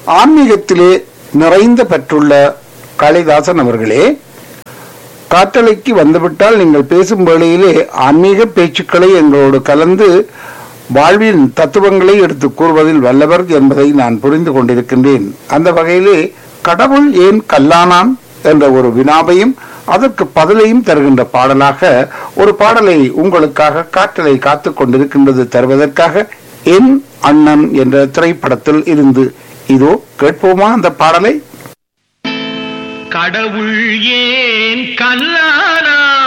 ஆன்மீகத்திலே நிறைந்த பெற்றுள்ள காளிதாசன் அவர்களே காற்றலைக்கு வந்துவிட்டால் நீங்கள் பேசும் வேளையிலே ஆன்மீக பேச்சுக்களை எங்களோடு கலந்து வாழ்வின் தத்துவங்களை எடுத்து கூறுவதில் வல்லவர் என்பதை நான் புரிந்து கொண்டிருக்கின்றேன் அந்த வகையிலே கடவுள் ஏன் கல்லானான் என்ற ஒரு வினாவையும் அதற்கு பதிலையும் தருகின்ற பாடலாக ஒரு பாடலை உங்களுக்காக காற்றலை காத்துக் கொண்டிருக்கின்றது தருவதற்காக என் அண்ணன் என்ற திரைப்படத்தில் இருந்து இதோ கேட்போமா அந்த பாடலை கடவுள் ஏன் கல்லானா